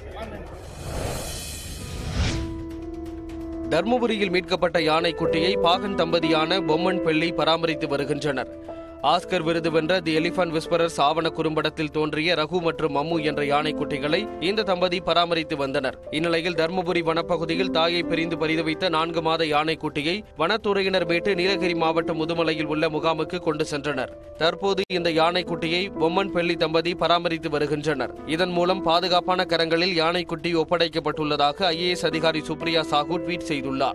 தர்மபுரியில் மீட்கப்பட்ட யானை குட்டியை பாகன் தம்பதியான பொம்மன் பெள்ளி பராமரித்து வருகின்றனர் ஆஸ்கர் விருது வென்ற தி எலிபன் விஸ்பரர்ஸ் ஆவண குறும்படத்தில் தோன்றிய ரகு மற்றும் அம்மு என்ற யானை குட்டிகளை இந்த தம்பதி பராமரித்து வந்தனர் இந்நிலையில் தர்மபுரி வனப்பகுதியில் தாயை பிரிந்து பரிது வைத்த நான்கு மாத யானை குட்டியை வனத்துறையினர் மீட்டு நீலகிரி மாவட்டம் முதுமலையில் உள்ள முகாமுக்கு கொண்டு சென்றனர் தற்போது இந்த யானை குட்டியை பொம்மன் பெள்ளி தம்பதி பராமரித்து வருகின்றனர் இதன் மூலம் பாதுகாப்பான கரங்களில் யானை குட்டி ஒப்படைக்கப்பட்டுள்ளதாக ஐஏஎஸ் அதிகாரி சுப்ரியா சாஹூ ட்வீட் செய்துள்ளார்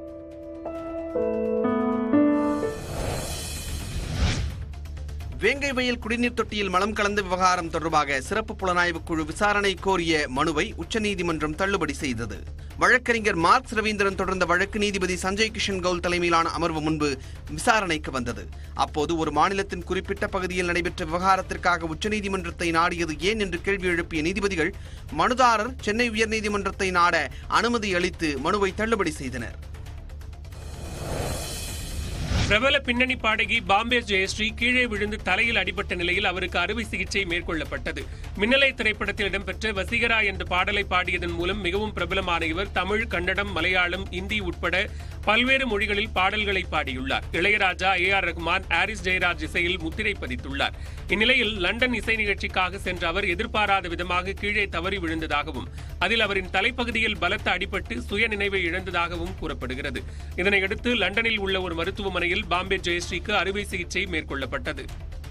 வேங்கை வயல் குடிநீர் தொட்டியில் மலம் கலந்த விவகாரம் தொடர்பாக சிறப்பு புலனாய்வு குழு விசாரணை கோரிய மனுவை உச்சநீதிமன்றம் தள்ளுபடி செய்தது வழக்கறிஞர் மார்க்ஸ் ரவீந்திரன் தொடர்ந்த வழக்கு நீதிபதி சஞ்சய் கிஷன் கவுல் தலைமையிலான அமர்வு முன்பு விசாரணைக்கு வந்தது அப்போது ஒரு மாநிலத்தின் குறிப்பிட்ட பகுதியில் நடைபெற்ற விவகாரத்திற்காக உச்சநீதிமன்றத்தை நாடியது ஏன் என்று கேள்வி எழுப்பிய நீதிபதிகள் மனுதாரர் சென்னை உயர்நீதிமன்றத்தை நாட அனுமதி அளித்து மனுவை தள்ளுபடி செய்தனர் பிரபல பின்னணி பாடகி பாம்பே ஜெயஸ்ரீ கீழே விழுந்து தலையில் அடிபட்ட நிலையில் அவருக்கு அறுவை சிகிச்சை மேற்கொள்ளப்பட்டது மின்னலை திரைப்படத்தில் இடம்பெற்ற வசீகரா என்ற பாடலை பாடியதன் மூலம் மிகவும் பிரபலமான இவர் தமிழ் கன்னடம் மலையாளம் இந்தி உட்பட பல்வேறு மொழிகளில் பாடல்களை பாடியுள்ளார் இளையராஜா ஏ ஆர் ரஹ்மான் ஆரிஸ் ஜெயராஜ் இசையில் முத்திரை பதித்துள்ளார் இந்நிலையில் லண்டன் இசை நிகழ்ச்சிக்காக சென்ற அவர் எதிர்பாராத விதமாக கீழே தவறி விழுந்ததாகவும் அதில் அவரின் தலைப்பகுதியில் பலத்த அடிபட்டு சுய நினைவை இழந்ததாகவும் கூறப்படுகிறது இதனையடுத்து லண்டனில் உள்ள ஒரு மருத்துவமனையில் பாம்பே ஜெயஸ்ரீக்கு அறுவை சிகிச்சை மேற்கொள்ளப்பட்டது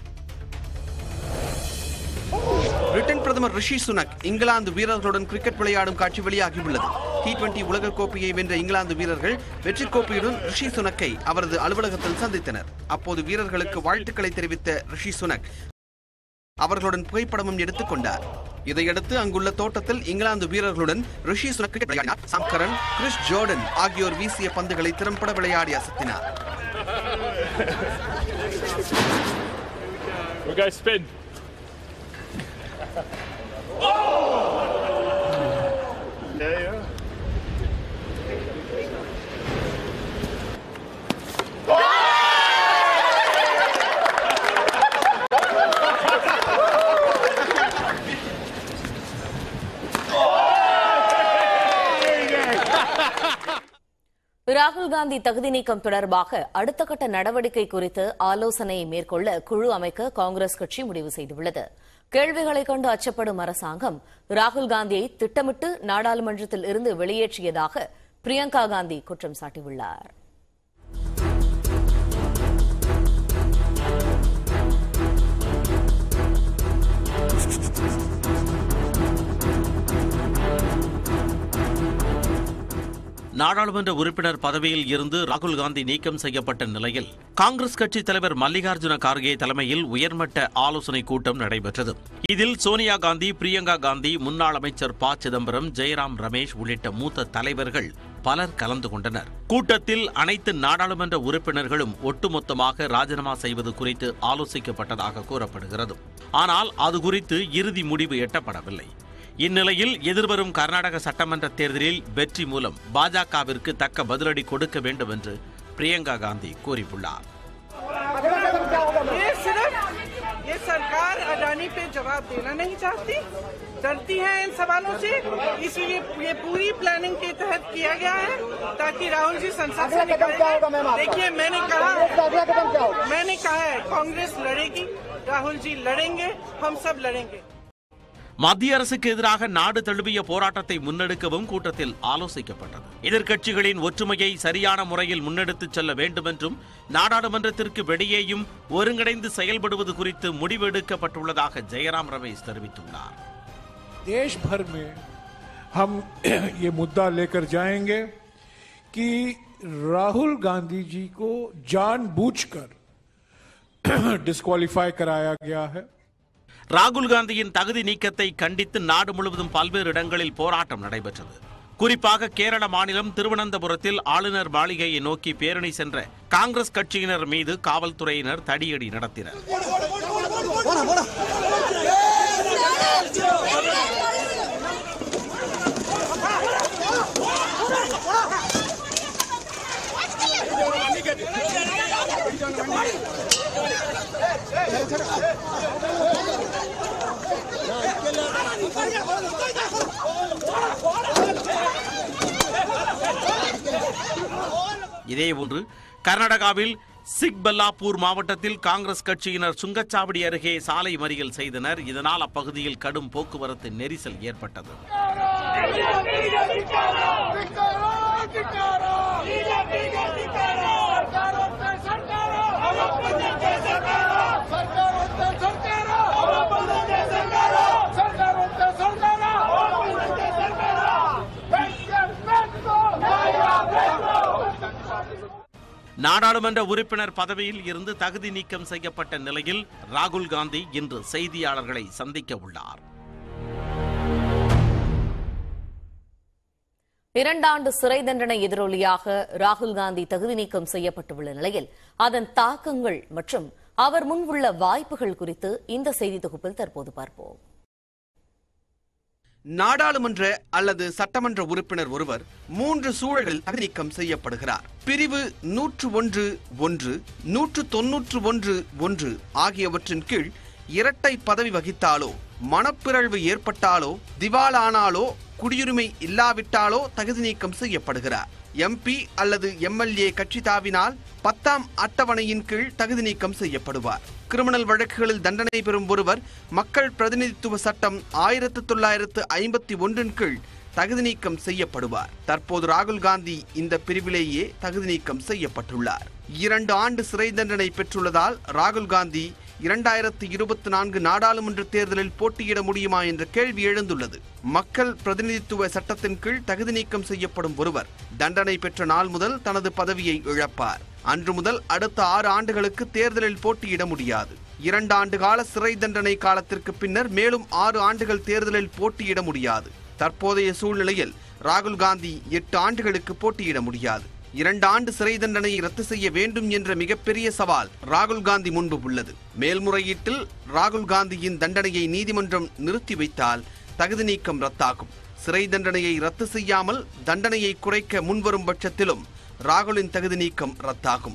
பிரிட்டன் பிரதமர் ரிஷி சுனக் இங்கிலாந்து வீரர்களுடன் கிரிக்கெட் விளையாடும் காட்சி வெளியாகியுள்ளது டி டுவெண்டி உலக கோப்பையை வென்ற இங்கிலாந்து வீரர்கள் வெற்றி கோப்பையுடன் ரிஷி சுனக்கை அவரது அலுவலகத்தில் சந்தித்தனர் அப்போது வீரர்களுக்கு வாழ்த்துக்களை தெரிவித்த ரிஷி சுனக் அவர்களுடன் புகைப்படமும் எடுத்துக் கொண்டார் இதையடுத்து அங்குள்ள தோட்டத்தில் இங்கிலாந்து வீரர்களுடன் ரிஷி சுனக் கிரிக்கெட் விளையாடினார் சாம் கரன் கிறிஸ் ஜோர்டன் ஆகியோர் வீசிய பந்துகளை திறம்பட விளையாடி அசத்தினார் We'll go spin. Yeah, yeah. ராகுல் காந்தி தகுதி நீக்கம் தொடர்பாக அடுத்த கட்ட நடவடிக்கை குறித்து ஆலோசனை மேற்கொள்ள குழு அமைக்க காங்கிரஸ் கட்சி முடிவு செய்துள்ளது கேள்விகளை கொண்டு அச்சப்படும் அரசாங்கம் ராகுல் காந்தியை திட்டமிட்டு நாடாளுமன்றத்தில் இருந்து வெளியேற்றியதாக பிரியங்கா காந்தி குற்றம் சாட்டியுள்ளார் நாடாளுமன்ற உறுப்பினர் பதவியில் இருந்து ராகுல் காந்தி நீக்கம் செய்யப்பட்ட நிலையில் காங்கிரஸ் கட்சி தலைவர் மல்லிகார்ஜுன கார்கே தலைமையில் உயர்மட்ட ஆலோசனை கூட்டம் நடைபெற்றது இதில் சோனியா காந்தி பிரியங்கா காந்தி முன்னாள் அமைச்சர் ப சிதம்பரம் ஜெயராம் ரமேஷ் உள்ளிட்ட மூத்த தலைவர்கள் பலர் கலந்து கொண்டனர் கூட்டத்தில் அனைத்து நாடாளுமன்ற உறுப்பினர்களும் ஒட்டுமொத்தமாக ராஜினாமா செய்வது குறித்து ஆலோசிக்கப்பட்டதாக கூறப்படுகிறது ஆனால் அது குறித்து இறுதி முடிவு எட்டப்படவில்லை இந்நிலையில் எதிர்வரும் கர்நாடக சட்டமன்ற தேர்தலில் வெற்றி மூலம் பாஜகவிற்கு தக்க பதிலடி கொடுக்க வேண்டும் என்று பிரியங்கா காந்தி கூறியுள்ளார் ये सिर्फ ये सरकार अडानी पे जवाब देना नहीं चाहती डरती है इन सवालों से इसलिए ये पूरी प्लानिंग के तहत किया गया है ताकि राहुल जी संसद से निकलेंगे देखिए मैंने कहा मैंने कहा है कांग्रेस लड़ेगी राहुल जी लड़ेंगे हम सब लड़ेंगे மத்திய அரசுக்கு எதிராக நாடு தழுவிய போராட்டத்தை முன்னெடுக்கவும் கூட்டத்தில் ஆலோசிக்கப்பட்டது எதிர்க்கட்சிகளின் ஒற்றுமையை சரியான முறையில் முன்னெடுத்துச் செல்ல வேண்டும் என்றும் நாடாளுமன்றத்திற்கு வெளியேயும் ஒருங்கிணைந்து செயல்படுவது குறித்து முடிவெடுக்கப்பட்டுள்ளதாக ஜெயராம் ரமேஷ் தெரிவித்துள்ளார் देश भर में हम ये मुद्दा लेकर जाएंगे कि राहुल गांधी जी को जानबूझकर डिस्क्वालीफाई कराया गया है ராகுல் காந்தியின் தகுதி நீக்கத்தை கண்டித்து நாடு முழுவதும் பல்வேறு இடங்களில் போராட்டம் நடைபெற்றது குறிப்பாக கேரள மாநிலம் திருவனந்தபுரத்தில் ஆளுநர் மாளிகையை நோக்கி பேரணி சென்ற காங்கிரஸ் கட்சியினர் மீது காவல்துறையினர் தடியடி நடத்தினர் இதேபோன்று கர்நாடகாவில் சிக்பல்லாப்பூர் மாவட்டத்தில் காங்கிரஸ் கட்சியினர் சுங்கச்சாவடி அருகே சாலை மறியல் செய்தனர் இதனால் அப்பகுதியில் கடும் போக்குவரத்து நெரிசல் ஏற்பட்டது நாடாளுமன்ற உறுப்பினர் பதவியில் இருந்து தகுதி நீக்கம் செய்யப்பட்ட நிலையில் ராகுல் காந்தி இன்று செய்தியாளர்களை சந்திக்க உள்ளார் இரண்டாண்டு சிறை தண்டனை எதிரொலியாக ராகுல் காந்தி தகுதி நீக்கம் செய்யப்பட்டுள்ள நிலையில் அதன் தாக்கங்கள் மற்றும் அவர் முன் உள்ள வாய்ப்புகள் குறித்து இந்த செய்தி தொகுப்பில் தற்போது பார்ப்போம் நாடாளுமன்ற அல்லது சட்டமன்ற உறுப்பினர் ஒருவர் மூன்று சூழல்களில் தகுதி நீக்கம் செய்யப்படுகிறார் பிரிவு நூற்று ஒன்று ஒன்று நூற்று தொன்னூற்று ஒன்று ஒன்று ஆகியவற்றின் கீழ் இரட்டை பதவி வகித்தாலோ மனப்பிறழ்வு ஏற்பட்டாலோ திவாலானாலோ குடியுரிமை இல்லாவிட்டாலோ தகுதி நீக்கம் செய்யப்படுகிறார் எம்பி அல்லது எம்எல்ஏ கட்சி தாவினால் பத்தாம் அட்டவணையின் கீழ் தகுதி நீக்கம் செய்யப்படுவார் கிரிமினல் வழக்குகளில் தண்டனை பெறும் ஒருவர் மக்கள் பிரதிநிதித்துவ சட்டம் ஆயிரத்து தொள்ளாயிரத்து ஐம்பத்தி ஒன்றின் கீழ் தகுதி நீக்கம் செய்யப்படுவார் தற்போது ராகுல் காந்தி இந்த பிரிவிலேயே தகுதி நீக்கம் செய்யப்பட்டுள்ளார் இரண்டு ஆண்டு சிறை தண்டனை பெற்றுள்ளதால் ராகுல் காந்தி இரண்டாயிரத்து இருபத்தி நான்கு நாடாளுமன்ற தேர்தலில் போட்டியிட முடியுமா என்ற கேள்வி எழுந்துள்ளது மக்கள் பிரதிநிதித்துவ சட்டத்தின் கீழ் தகுதி நீக்கம் செய்யப்படும் ஒருவர் தண்டனை பெற்ற நாள் முதல் தனது பதவியை இழப்பார் அன்று முதல் அடுத்த ஆறு ஆண்டுகளுக்கு தேர்தலில் போட்டியிட முடியாது இரண்டு ஆண்டு கால சிறை தண்டனை காலத்திற்கு பின்னர் மேலும் ஆறு ஆண்டுகள் தேர்தலில் போட்டியிட முடியாது தற்போதைய சூழ்நிலையில் ராகுல் காந்தி எட்டு ஆண்டுகளுக்கு போட்டியிட முடியாது இரண்டு ஆண்டு சிறை தண்டனையை ரத்து செய்ய வேண்டும் என்ற மிகப்பெரிய சவால் ராகுல் காந்தி முன்பு உள்ளது மேல்முறையீட்டில் ராகுல் காந்தியின் தண்டனையை நீதிமன்றம் நிறுத்தி வைத்தால் தகுதி நீக்கம் ரத்தாகும் சிறை தண்டனையை ரத்து செய்யாமல் தண்டனையை குறைக்க முன்வரும் பட்சத்திலும் ராகுலின் தகுதி நீக்கம் ரத்தாகும்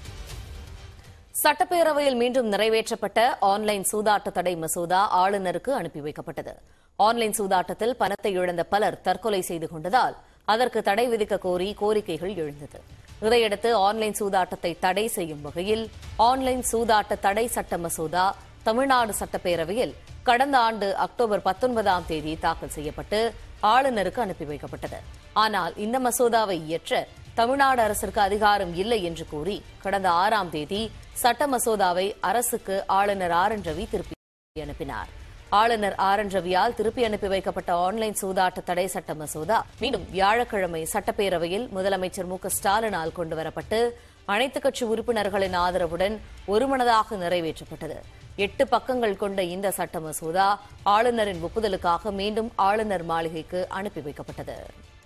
சட்டப்பேரவையில் மீண்டும் நிறைவேற்றப்பட்ட ஆன்லைன் சூதாட்ட தடை மசோதா ஆளுநருக்கு அனுப்பி வைக்கப்பட்டது ஆன்லைன் சூதாட்டத்தில் பணத்தை இழந்த பலர் தற்கொலை செய்து கொண்டதால் அதற்கு தடை விதிக்க கோரி கோரிக்கைகள் எழுந்தது இதையடுத்து ஆன்லைன் சூதாட்டத்தை தடை செய்யும் வகையில் ஆன்லைன் சூதாட்ட தடை சட்ட மசோதா தமிழ்நாடு சட்டப்பேரவையில் கடந்த ஆண்டு அக்டோபர் பத்தொன்பதாம் தேதி தாக்கல் செய்யப்பட்டு ஆளுநருக்கு அனுப்பி வைக்கப்பட்டது ஆனால் இந்த மசோதாவை இயற்ற தமிழ்நாடு அரசிற்கு அதிகாரம் இல்லை என்று கூறி கடந்த ஆறாம் தேதி சட்ட மசோதாவை அரசுக்கு ஆளுநர் ஆர் என் ரவி திருப்பி அனுப்பினார் ஆளுநர் ஆர் என் ரவியால் திருப்பி அனுப்பி வைக்கப்பட்ட ஆன்லைன் சூதாட்ட தடை சட்ட மசோதா மீண்டும் வியாழக்கிழமை சட்டப்பேரவையில் முதலமைச்சர் மு க ஸ்டாலினால் கொண்டுவரப்பட்டு அனைத்துக் கட்சி உறுப்பினர்களின் ஆதரவுடன் ஒருமனதாக நிறைவேற்றப்பட்டது எட்டு பக்கங்கள் கொண்ட இந்த சட்ட மசோதா ஆளுநரின் ஒப்புதலுக்காக மீண்டும் ஆளுநர் மாளிகைக்கு அனுப்பி வைக்கப்பட்டது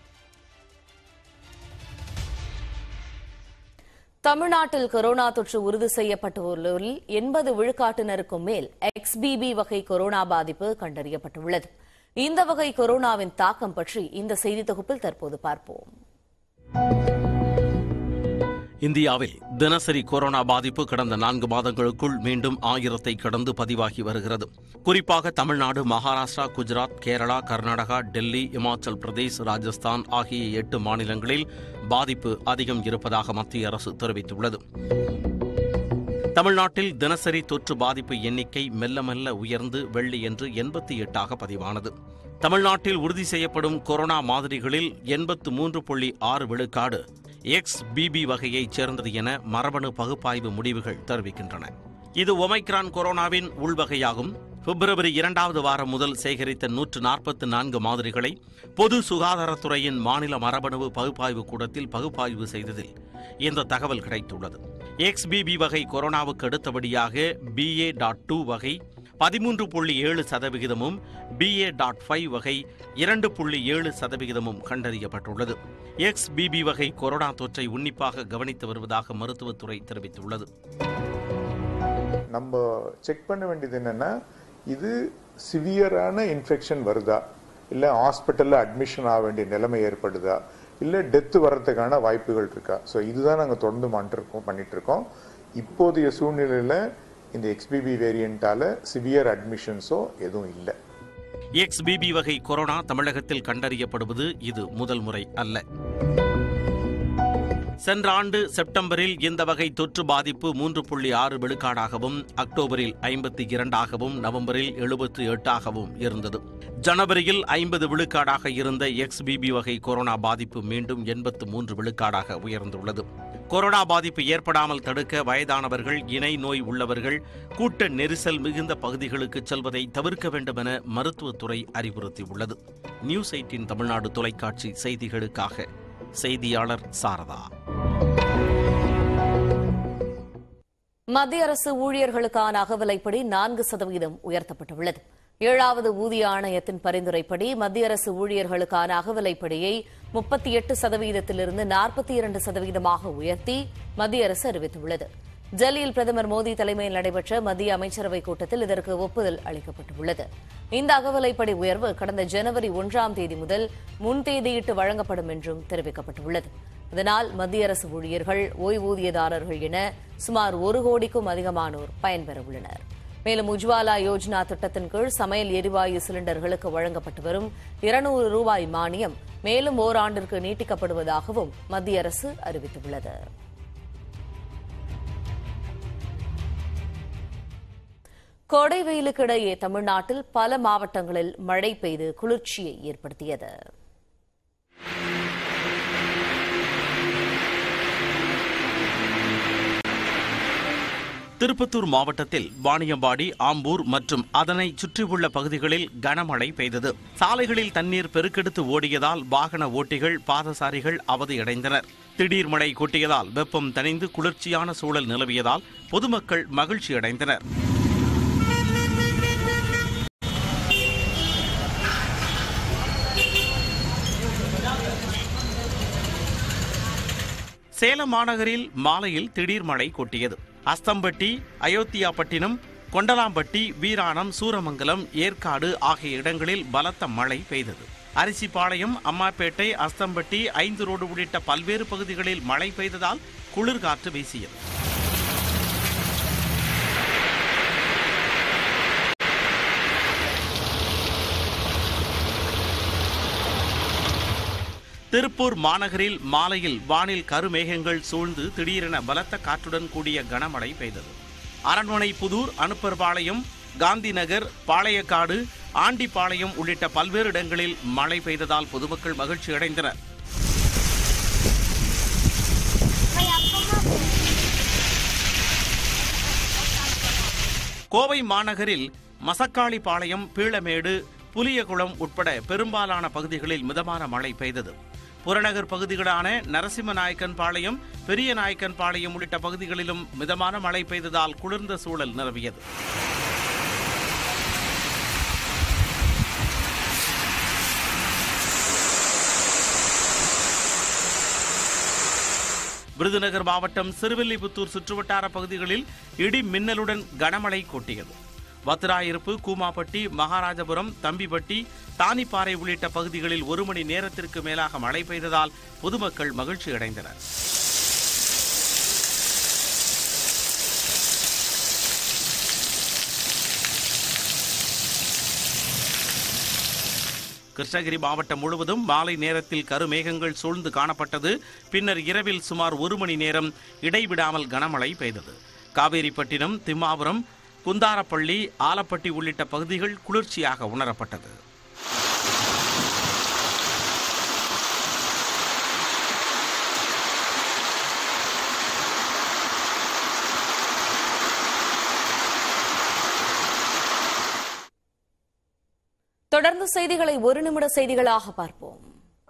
தமிழ்நாட்டில் கொரோனா தொற்று உறுதி செய்யப்பட்டுள்ளோரில் எண்பது விழுக்காட்டினருக்கும் மேல் எக்ஸ்பிபி வகை கொரோனா பாதிப்பு கண்டறியப்பட்டுள்ளது இந்த வகை கொரோனாவின் தாக்கம் பற்றி இந்த செய்தி தொகுப்பில் தற்போது பார்ப்போம் இந்தியாவில் தினசரி கொரோனா பாதிப்பு கடந்த நான்கு மாதங்களுக்குள் மீண்டும் ஆயிரத்தை கடந்து பதிவாகி வருகிறது குறிப்பாக தமிழ்நாடு மகாராஷ்டிரா குஜராத் கேரளா கர்நாடகா டெல்லி இமாச்சல் பிரதேஷ் ராஜஸ்தான் ஆகிய எட்டு மாநிலங்களில் பாதிப்பு அதிகம் இருப்பதாக மத்திய அரசு தெரிவித்துள்ளது தமிழ்நாட்டில் தினசரி தொற்று பாதிப்பு எண்ணிக்கை மெல்ல மெல்ல உயர்ந்து வெள்ளியன்று எண்பத்தி எட்டாக பதிவானது தமிழ்நாட்டில் உறுதி செய்யப்படும் கொரோனா மாதிரிகளில் எண்பத்து மூன்று புள்ளி ஆறு விழுக்காடு எக்ஸ் பிபி வகையைச் சேர்ந்தது என மரபணு பகுப்பாய்வு முடிவுகள் தெரிவிக்கின்றன இது ஒமைக்ரான் கொரோனாவின் உள்வகையாகும் பிப்ரவரி இரண்டாவது வாரம் முதல் சேகரித்த நூற்று நாற்பத்தி நான்கு மாதிரிகளை பொது சுகாதாரத்துறையின் மாநில மரபணு பகுப்பாய்வு கூடத்தில் பகுப்பாய்வு செய்ததில் இந்த தகவல் கிடைத்துள்ளது எக்ஸ்பிபி வகை கொரோனாவுக்கு அடுத்தபடியாக பிஏ டாட் டூ வகை பதிமூன்று புள்ளி ஏழு சதவிகிதமும் பிஏ டாட் ஃபைவ் வகை இரண்டு புள்ளி ஏழு சதவிகிதமும் கண்டறியப்பட்டுள்ளது எக்ஸ்பிபி வகை கொரோனா தொற்றை உன்னிப்பாக கவனித்து வருவதாக மருத்துவத்துறை தெரிவித்துள்ளது நம்ம செக் பண்ண வேண்டியது என்னன்னா இது சிவியரான இன்ஃபெக்ஷன் வருதா இல்லை ஹாஸ்பிட்டலில் அட்மிஷன் ஆக வேண்டிய நிலைமை ஏற்படுதா இல்லை டெத்து வர்றதுக்கான வாய்ப்புகள் இருக்கா ஸோ இதுதான் நாங்கள் தொடர்ந்து மாண்டிருக்கோம் பண்ணிட்டு இருக்கோம் இப்போதைய சூழ்நிலையில் இந்த எக்ஸ்பிபி வேரியண்ட்டால சிவியர் அட்மிஷன்ஸோ எதுவும் இல்லை எக்ஸ்பிபி வகை கொரோனா தமிழகத்தில் கண்டறியப்படுவது இது முதல் முறை அல்ல சென்ற ஆண்டு செப்டம்பரில் இந்த வகை தொற்று பாதிப்பு மூன்று புள்ளி ஆறு விழுக்காடாகவும் அக்டோபரில் ஐம்பத்தி இரண்டாகவும் நவம்பரில் எழுபத்தி எட்டாகவும் இருந்தது ஜனவரியில் ஐம்பது விழுக்காடாக இருந்த எக்ஸ்பிபி வகை கொரோனா பாதிப்பு மீண்டும் எண்பத்து மூன்று விழுக்காடாக உயர்ந்துள்ளது கொரோனா பாதிப்பு ஏற்படாமல் தடுக்க வயதானவர்கள் இணை நோய் உள்ளவர்கள் கூட்ட நெரிசல் மிகுந்த பகுதிகளுக்கு செல்வதை தவிர்க்க வேண்டும் என மருத்துவத்துறை அறிவுறுத்தியுள்ளது நியூஸ் எயிட்டின் தமிழ்நாடு தொலைக்காட்சி செய்திகளுக்காக செய்தியாளர் சாரதா மத்திய அரசு ஊழியர்களுக்கான அகவிலைப்படி நான்கு சதவீதம் உயர்த்தப்பட்டுள்ளது ஏழாவது ஊதிய ஆணையத்தின் பரிந்துரைப்படி மத்திய அரசு ஊழியர்களுக்கான அகவிலைப்படியை முப்பத்தி எட்டு சதவீதத்திலிருந்து நாற்பத்தி இரண்டு சதவீதமாக உயர்த்தி மத்திய அரசு அறிவித்துள்ளது டெல்லியில் பிரதமர் மோடி தலைமையில் நடைபெற்ற மத்திய அமைச்சரவைக் கூட்டத்தில் இதற்கு ஒப்புதல் அளிக்கப்பட்டுள்ளது இந்த அகவிலைப்படி உயர்வு கடந்த ஜனவரி ஒன்றாம் தேதி முதல் முன்தேதியிட்டு வழங்கப்படும் என்றும் தெரிவிக்கப்பட்டுள்ளது இதனால் மத்திய அரசு ஊழியர்கள் ஓய்வூதியதாரர்கள் என சுமார் ஒரு கோடிக்கும் அதிகமானோர் பயன்பெற உள்ளனர் மேலும் உஜ்வாலா யோஜனா திட்டத்தின் கீழ் சமையல் எரிவாயு சிலிண்டர்களுக்கு வழங்கப்பட்டு வரும் இருநூறு ரூபாய் மானியம் மேலும் ஓராண்டிற்கு நீட்டிக்கப்படுவதாகவும் மத்திய அரசு அறிவித்துள்ளது கோடை வெயிலுக்கு இடையே தமிழ்நாட்டில் பல மாவட்டங்களில் மழை பெய்து குளிர்ச்சியை ஏற்படுத்தியது திருப்பத்தூர் மாவட்டத்தில் வாணியம்பாடி ஆம்பூர் மற்றும் அதனை சுற்றியுள்ள பகுதிகளில் கனமழை பெய்தது சாலைகளில் தண்ணீர் பெருக்கெடுத்து ஓடியதால் வாகன ஓட்டிகள் பாதசாரிகள் அவதியடைந்தனர் திடீர் மழை கொட்டியதால் வெப்பம் தணிந்து குளிர்ச்சியான சூழல் நிலவியதால் பொதுமக்கள் மகிழ்ச்சியடைந்தனர் சேலம் மாநகரில் மாலையில் திடீர் மழை கொட்டியது அஸ்தம்பட்டி அயோத்தியாப்பட்டினம் கொண்டலாம்பட்டி வீராணம் சூரமங்கலம் ஏற்காடு ஆகிய இடங்களில் பலத்த மழை பெய்தது அரிசிபாளையம் அம்மாப்பேட்டை அஸ்தம்பட்டி ஐந்து ரோடு உள்ளிட்ட பல்வேறு பகுதிகளில் மழை பெய்ததால் குளிர்காற்று வீசியது திருப்பூர் மாநகரில் மாலையில் வானில் கருமேகங்கள் சூழ்ந்து திடீரென பலத்த காற்றுடன் கூடிய கனமழை பெய்தது அரண்மனை புதூர் அனுப்பர்பாளையம் காந்தி நகர் பாளையக்காடு ஆண்டிப்பாளையம் உள்ளிட்ட பல்வேறு இடங்களில் மழை பெய்ததால் பொதுமக்கள் மகிழ்ச்சி அடைந்தனர் கோவை மாநகரில் மசக்காளிப்பாளையம் பீளமேடு புலியகுளம் உட்பட பெரும்பாலான பகுதிகளில் மிதமான மழை பெய்தது புறநகர் பகுதிகளான நரசிம்மநாயக்கன் பாளையம் பெரிய நாயக்கன் பாளையம் உள்ளிட்ட பகுதிகளிலும் மிதமான மழை பெய்ததால் குளிர்ந்த சூழல் நிலவியது விருதுநகர் மாவட்டம் சிறுவில்லிபுத்தூர் சுற்றுவட்டார பகுதிகளில் இடி மின்னலுடன் கனமழை கொட்டியது வத்திராயிருப்பு கூமாப்பட்டி மகாராஜபுரம் தம்பிப்பட்டி தானிப்பாறை உள்ளிட்ட பகுதிகளில் ஒரு மணி நேரத்திற்கு மேலாக மழை பெய்ததால் பொதுமக்கள் மகிழ்ச்சி அடைந்தனர் கிருஷ்ணகிரி மாவட்டம் முழுவதும் மாலை நேரத்தில் கருமேகங்கள் சூழ்ந்து காணப்பட்டது பின்னர் இரவில் சுமார் ஒரு மணி நேரம் இடைவிடாமல் கனமழை பெய்தது காவேரிப்பட்டினம் திம்மாபுரம் குந்தாரப்பள்ளி ஆலப்பட்டி உள்ளிட்ட பகுதிகள் குளிர்ச்சியாக உணரப்பட்டது தொடர்ந்து செய்திகளை ஒரு நிமிட செய்திகளாக பார்ப்போம்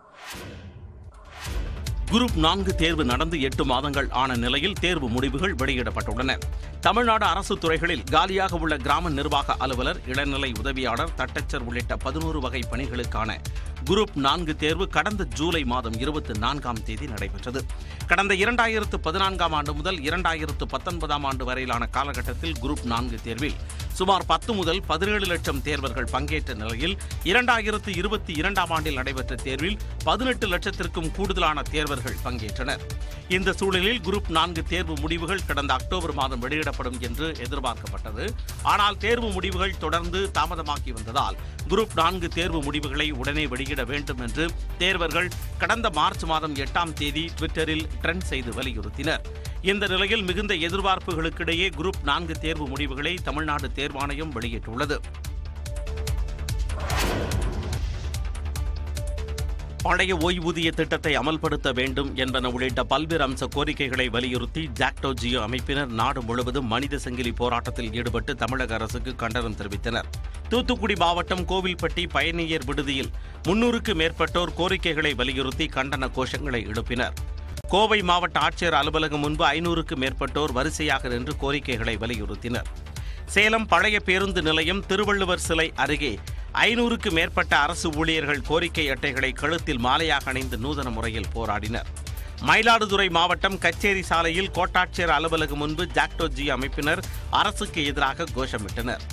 குரூப் நான்கு தேர்வு நடந்து எட்டு மாதங்கள் ஆன நிலையில் தேர்வு முடிவுகள் வெளியிடப்பட்டுள்ளன தமிழ்நாடு அரசு துறைகளில் காலியாக உள்ள கிராம நிர்வாக அலுவலர் இளநிலை உதவியாளர் தட்டச்சர் உள்ளிட்ட பதினோரு வகை பணிகளுக்கான குரூப் நான்கு தேர்வு கடந்த ஜூலை மாதம் இருபத்தி நான்காம் தேதி நடைபெற்றது கடந்த இரண்டாயிரத்து பதினான்காம் ஆண்டு முதல் இரண்டாயிரத்து பத்தொன்பதாம் ஆண்டு வரையிலான காலகட்டத்தில் குரூப் நான்கு தேர்வில் சுமார் பத்து முதல் பதினேழு லட்சம் தேர்வர்கள் பங்கேற்ற நிலையில் இரண்டாயிரத்து இருபத்தி இரண்டாம் ஆண்டில் நடைபெற்ற தேர்வில் பதினெட்டு லட்சத்திற்கும் கூடுதலான தேர்வர்கள் பங்கேற்றனர் இந்த சூழலில் குரூப் நான்கு தேர்வு முடிவுகள் கடந்த அக்டோபர் மாதம் வெளியிடப்படும் என்று எதிர்பார்க்கப்பட்டது ஆனால் தேர்வு முடிவுகள் தொடர்ந்து தாமதமாகி வந்ததால் குரூப் நான்கு தேர்வு முடிவுகளை உடனே வெளியிட வேண்டும் என்று தேர்வர்கள் கடந்த மார்ச் மாதம் எட்டாம் தேதி ட்விட்டரில் ட்ரெண்ட் செய்து வலியுறுத்தினர் இந்த நிலையில் மிகுந்த எதிர்பார்ப்புகளுக்கிடையே குரூப் நான்கு தேர்வு முடிவுகளை தமிழ்நாடு தேர்வாணையம் வெளியிட்டுள்ளது பழைய ஓய்வூதிய திட்டத்தை அமல்படுத்த வேண்டும் என்பன உள்ளிட்ட பல்வேறு அம்ச கோரிக்கைகளை வலியுறுத்தி ஜாக்டோ ஜியோ அமைப்பினர் நாடு முழுவதும் மனித சங்கிலி போராட்டத்தில் ஈடுபட்டு தமிழக அரசுக்கு கண்டனம் தெரிவித்தனர் தூத்துக்குடி மாவட்டம் கோவில்பட்டி பயணியர் விடுதியில் முன்னூறுக்கு மேற்பட்டோர் கோரிக்கைகளை வலியுறுத்தி கண்டன கோஷங்களை எழுப்பினர் கோவை மாவட்ட ஆட்சியர் அலுவலகம் முன்பு ஐநூறுக்கு மேற்பட்டோர் வரிசையாக நின்று கோரிக்கைகளை வலியுறுத்தினர் சேலம் பழைய பேருந்து நிலையம் திருவள்ளுவர் சிலை அருகே ஐநூறுக்கு மேற்பட்ட அரசு ஊழியர்கள் கோரிக்கை அட்டைகளை கழுத்தில் மாலையாக அணிந்து நூதன முறையில் போராடினர் மயிலாடுதுறை மாவட்டம் கச்சேரி சாலையில் கோட்டாட்சியர் அலுவலகம் முன்பு ஜாக்டோ ஜி அமைப்பினர் அரசுக்கு எதிராக கோஷமிட்டனர்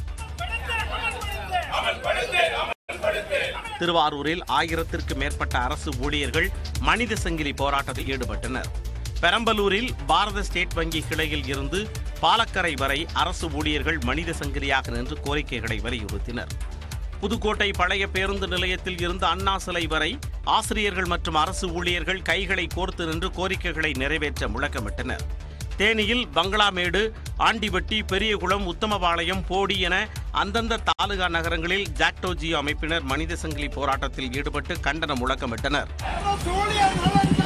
திருவாரூரில் ஆயிரத்திற்கு மேற்பட்ட அரசு ஊழியர்கள் மனித சங்கிலி போராட்டத்தில் ஈடுபட்டனர் பெரம்பலூரில் பாரத ஸ்டேட் வங்கி கிளையில் இருந்து பாலக்கரை வரை அரசு ஊழியர்கள் மனித சங்கிலியாக நின்று கோரிக்கைகளை வலியுறுத்தினர் புதுக்கோட்டை பழைய பேருந்து நிலையத்தில் இருந்து அண்ணா சிலை வரை ஆசிரியர்கள் மற்றும் அரசு ஊழியர்கள் கைகளை கோர்த்து நின்று கோரிக்கைகளை நிறைவேற்ற முழக்கமிட்டனர் தேனியில் பங்களாமேடு ஆண்டிவட்டி பெரியகுளம் உத்தமபாளையம் போடி என அந்தந்த தாலுகா நகரங்களில் ஜாக்டோ ஜியோ அமைப்பினர் மனித சங்கிலி போராட்டத்தில் ஈடுபட்டு கண்டன முழக்கமிட்டனர்